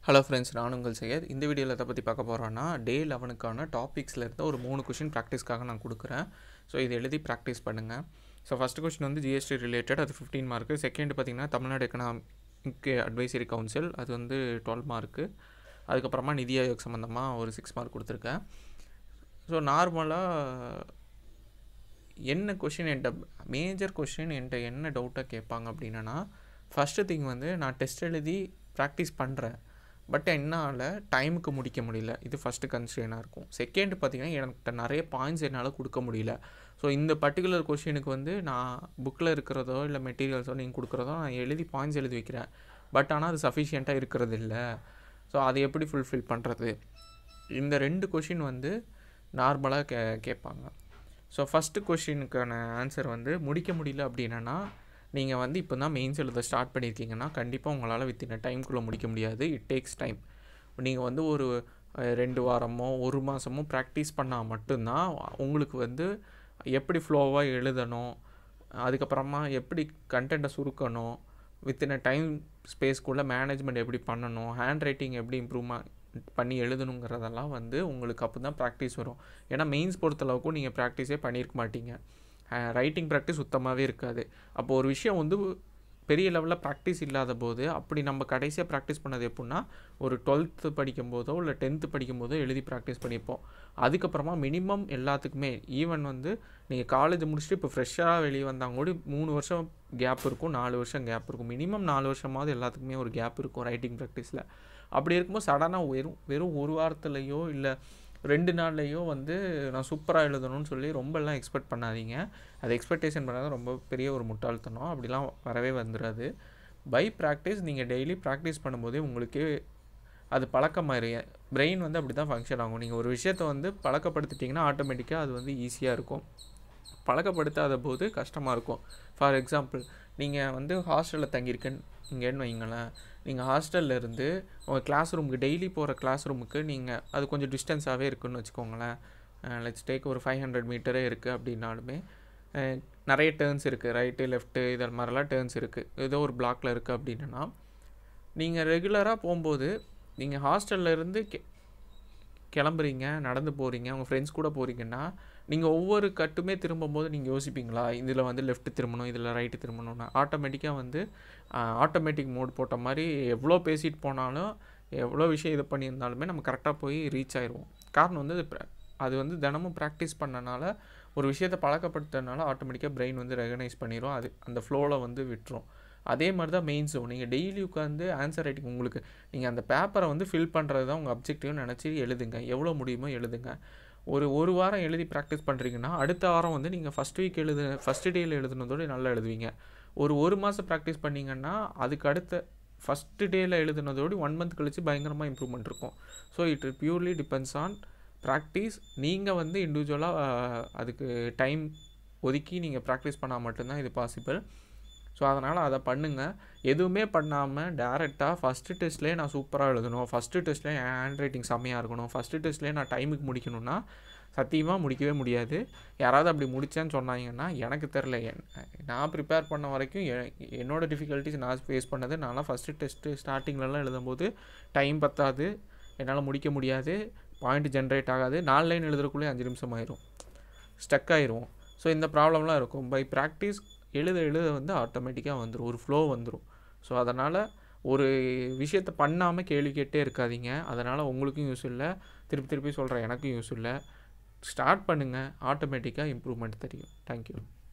hello friends நான் உங்கள் செய்யத் இந்த வீடியோவில் எதை பற்றி பார்க்க போகிறோன்னா டே லெவனுக்கான டாபிக்ஸில் இருந்து ஒரு மூணு கொஷின் ப்ராக்டிஸ்க்காக நான் கொடுக்குறேன் ஸோ இது எழுதி ப்ராக்டிஸ் பண்ணுங்கள் ஸோ ஃபஸ்ட் கொஷின் வந்து ஜிஎஸ்டி ரிலேட்டட் அது ஃபிஃப்டீன் மார்க்கு செகண்ட் பார்த்தீங்கன்னா தமிழ்நாடு எக்கனாமிக் அட்வைசரி கவுன்சில் அது வந்து டுவெல் மார்க்கு அதுக்கப்புறமா நிதி ஆயோக் சம்மந்தமாக ஒரு சிக்ஸ் மார்க் கொடுத்துருக்கேன் ஸோ நார்மலாக என்ன கொஷின் என்கிட்ட மேஜர் கொஷின் என்கிட்ட என்ன டவுட்டாக கேட்பாங்க அப்படின்னா ஃபஸ்ட்டு திங் வந்து நான் டெஸ்ட் எழுதி ப்ராக்டிஸ் பண்ணுறேன் பட் என்னால் டைமுக்கு முடிக்க முடியல இது ஃபஸ்ட்டு கன்ஸ்ட்ரெயினாக இருக்கும் செகண்ட் பார்த்தீங்கன்னா என்கிட்ட நிறைய பாயிண்ட்ஸ் என்னால் கொடுக்க முடியல ஸோ இந்த பர்டிகுலர் கொஷினுக்கு வந்து நான் புக்கில் இருக்கிறதோ இல்லை மெட்டீரியல்ஸோ நீங்கள் கொடுக்குறதோ நான் எழுதி பாயிண்ட்ஸ் எழுதி வைக்கிறேன் பட் ஆனால் அது சஃபிஷியண்ட்டாக இருக்கிறது இல்லை ஸோ அதை எப்படி ஃபுல்ஃபில் பண்ணுறது இந்த ரெண்டு கொஷின் வந்து நார்மலாக கே கேட்பாங்க ஸோ ஃபஸ்ட்டு கொஷினுக்கான ஆன்சர் வந்து முடிக்க முடியல அப்படின்னா நீங்கள் வந்து இப்போ தான் மெயின்ஸ் எழுத ஸ்டார்ட் பண்ணியிருக்கீங்கன்னா கண்டிப்பாக உங்களால் வித்தின் டைம்குள்ளே முடிக்க முடியாது இட் டேக்ஸ் டைம் நீங்கள் வந்து ஒரு அஹ், ரெண்டு வாரமோ ஒரு மாதமோ ப்ராக்டிஸ் பண்ணால் மட்டும்தான் உங்களுக்கு வந்து எப்படி ஃப்ளோவாக எழுதணும் அதுக்கப்புறமா எப்படி கண்டென்ட்டை சுருக்கணும் வித்தின் டைம் ஸ்பேஸ்க்குள்ளே மேனேஜ்மெண்ட் எப்படி பண்ணணும் ஹேண்ட் ரைட்டிங் எப்படி இம்ப்ரூவ்மெண்ட் பண்ணி எழுதணுங்கிறதெல்லாம் வந்து உங்களுக்கு அப்போ தான் ப்ராக்டிஸ் வரும் ஏன்னா மெயின்ஸ் பொறுத்தளவுக்கும் நீங்கள் ப்ராக்டிஸே பண்ணியிருக்க மாட்டீங்க ரைட்டிங் ப்ராக்டிஸ் சுத்தமாகவே இருக்காது அப்போ ஒரு விஷயம் வந்து பெரிய லெவலில் ப்ராக்டிஸ் இல்லாத போது அப்படி நம்ம கடைசியாக ப்ராக்டிஸ் பண்ணது எப்படின்னா ஒரு டுவெல்த்து படிக்கும்போதோ இல்லை டென்த்து படிக்கும்போதோ எழுதி ப்ராக்டிஸ் பண்ணியிருப்போம் அதுக்கப்புறமா மினிமம் எல்லாத்துக்குமே ஈவன் வந்து நீங்கள் காலேஜ் முடிச்சுட்டு இப்போ ஃப்ரெஷ்ஷாக வெளியே வந்தாங்க கூட மூணு வருஷம் கேப் இருக்கும் நாலு வருஷம் கேப் இருக்கும் மினிமம் நாலு வருஷமாவது எல்லாத்துக்குமே ஒரு கேப் இருக்கும் ரைட்டிங் ப்ராக்டிஸில் அப்படி இருக்கும்போது சடனாக வெறும் வெறும் ஒரு வாரத்துலேயோ இல்லை ரெண்டு நாள்லேயோ வந்து நான் சூப்பராக எழுதணும்னு சொல்லி ரொம்பலாம் எக்ஸ்பெக்ட் பண்ணாதீங்க அது எக்ஸ்பெக்டேஷன் பண்ணாத ரொம்ப பெரிய ஒரு முட்டாள்தனம் அப்படிலாம் வரவே வந்துடாது பை ப்ராக்டிஸ் நீங்கள் டெய்லி ப்ராக்டிஸ் பண்ணும்போதே உங்களுக்கே அது பழக்கமாயிரு பிரெயின் வந்து அப்படி தான் ஃபங்க்ஷன் ஆகும் நீங்கள் ஒரு விஷயத்தை வந்து பழக்கப்படுத்திட்டிங்கன்னா ஆட்டோமேட்டிக்காக அது வந்து ஈஸியாக இருக்கும் பழக்கப்படுத்தாத போது கஷ்டமாக இருக்கும் ஃபார் எக்ஸாம்பிள் நீங்கள் வந்து ஹாஸ்டலில் தங்கியிருக்கேன்னு இங்கேன்னு வைங்களேன் நீங்கள் ஹாஸ்டல்ல இருந்து உங்கள் கிளாஸ் ரூமுக்கு டெய்லி போகிற கிளாஸ் ரூமுக்கு நீங்கள் அது கொஞ்சம் டிஸ்டன்ஸாகவே இருக்குன்னு வச்சுக்கோங்களேன் லெட்ஸ் டேக் ஒரு ஃபைவ் ஹண்ட்ரட் மீட்டரே இருக்குது அப்படின்னாலுமே அஹ், நிறைய டேர்ன்ஸ் இருக்குது ரைட்டு லெஃப்ட்டு இது மாதிரிலாம் டேர்ன்ஸ் இருக்குது ஏதோ ஒரு பிளாக்ல இருக்குது அப்படின்னா நீங்கள் ரெகுலராக போகும்போது நீங்கள் ஹாஸ்டல்ல இருந்து கெ கிளம்புறீங்க நடந்து போகிறீங்க உங்கள் ஃப்ரெண்ட்ஸ் கூட போகிறீங்கன்னா நீங்கள் ஒவ்வொரு கட்டுமே திரும்பும்போது நீங்கள் யோசிப்பீங்களா இதில் வந்து லெஃப்ட் திரும்பணும் இதில் ரைட்டு திரும்பணும்னு ஆட்டோமேட்டிக்காக வந்து ஆட்டோமேட்டிக் மோட் போட்ட மாதிரி எவ்வளோ பேசிட்டு போனாலும் எவ்வளோ விஷயம் இது பண்ணியிருந்தாலுமே நம்ம கரெக்டாக போய் ரீச் ஆயிடுவோம் காரணம் வந்து அது pra- அது வந்து தினமும் ப்ராக்டிஸ் பண்ணனால ஒரு விஷயத்தை பழக்கப்படுத்துறதுனால ஆட்டோமேட்டிக்காக பிரெயின் வந்து ரெகனைஸ் பண்ணிடும் அது அந்த ஃப்ளோவில் வந்து விட்டுரும் அதே மாதிரி தான் மெயின்ஸும் நீங்கள் டெய்லி உட்காந்து ஆன்சர் ரைட்டிங் உங்களுக்கு நீங்கள் அந்த பேப்பரை வந்து ஃபில் பண்ணுறது தான் உங்கள் அப்ஜெக்டிவ்னு நினச்சி எழுதுங்க எவ்வளோ முடியுமோ எழுதுங்க ஒரு ஒரு வாரம் எழுதி ப்ராக்டிஸ் பண்ணுறீங்கன்னா அடுத்த வாரம் வந்து நீங்கள் ஃபஸ்ட் வீக் எழுது ஃபஸ்ட் டேயில் எழுதுனதோட நல்லா எழுதுவீங்க ஒரு ஒரு மாதம் ப்ராக்டிஸ் பண்ணீங்கன்னா அதுக்கு அடுத்த ஃபஸ்ட்டு டேயில் எழுதுனதோடு ஒன் மந்த் கழிச்சு பயங்கரமாக இம்ப்ரூவ்மெண்ட் இருக்கும் so it purely depends on practice நீங்கள் வந்து இண்டிவிஜுவலாக அதுக்கு டைம் ஒதுக்கி நீங்கள் ப்ராக்டிஸ் பண்ணால் மட்டும்தான் இது பாசிபிள் ஸோ அதனால் அதை பண்ணுங்கள் எதுவுமே பண்ணாமல் டேரெக்டாக ஃபஸ்ட்டு டெஸ்ட்லேயே நான் சூப்பராக எழுதணும் ஃபஸ்ட்டு டெஸ்ட்லேயே என் ஹேண்ட் ரைட்டிங் செம்மையாக இருக்கணும் ஃபஸ்ட்டு டெஸ்ட்லேயே நான் டைமுக்கு முடிக்கணும்னா சத்தியமாக முடிக்கவே முடியாது யாராவது அப்படி முடித்தேன்னு சொன்னாங்கன்னா எனக்கு தெரில என் நான் ப்ரிப்பேர் பண்ண வரைக்கும் எ- என்னோட டிஃபிகல்ட்டிஸ் நான் ஃபேஸ் பண்ணது நான்லாம் ஃபஸ்ட்டு டெஸ்ட்டு ஸ்டார்டிங்லலாம் எழுதும்போது டைம் பத்தாது என்னால் முடிக்க முடியாது பாயிண்ட் ஜென்ரேட் ஆகாது நாலு லைன் எழுதுறதுக்குள்ளே அஞ்சு நிமிஷம் ஆயிரும் ஸ்டக் ஆயிரும் ஸோ இந்த ப்ராப்ளம்லாம் இருக்கும் பை ப்ராக்டிஸ் எழுத எழுத வந்து ஆட்டோமேட்டிக்காக வந்துடும் ஒரு ஃப்ளோ வந்துடும் ஸோ அதனால் ஒரு விஷயத்தை பண்ணாமல் கேள்வி கேட்டே இருக்காதீங்க அதனால் உங்களுக்கும் யூஸ் இல்லை திருப்பி திருப்பி சொல்கிறேன் எனக்கும் யூஸ் இல்லை ஸ்டார்ட் பண்ணுங்கள் ஆட்டோமேட்டிக்காக இம்ப்ரூவ்மெண்ட் தெரியும் தேங்க்யூ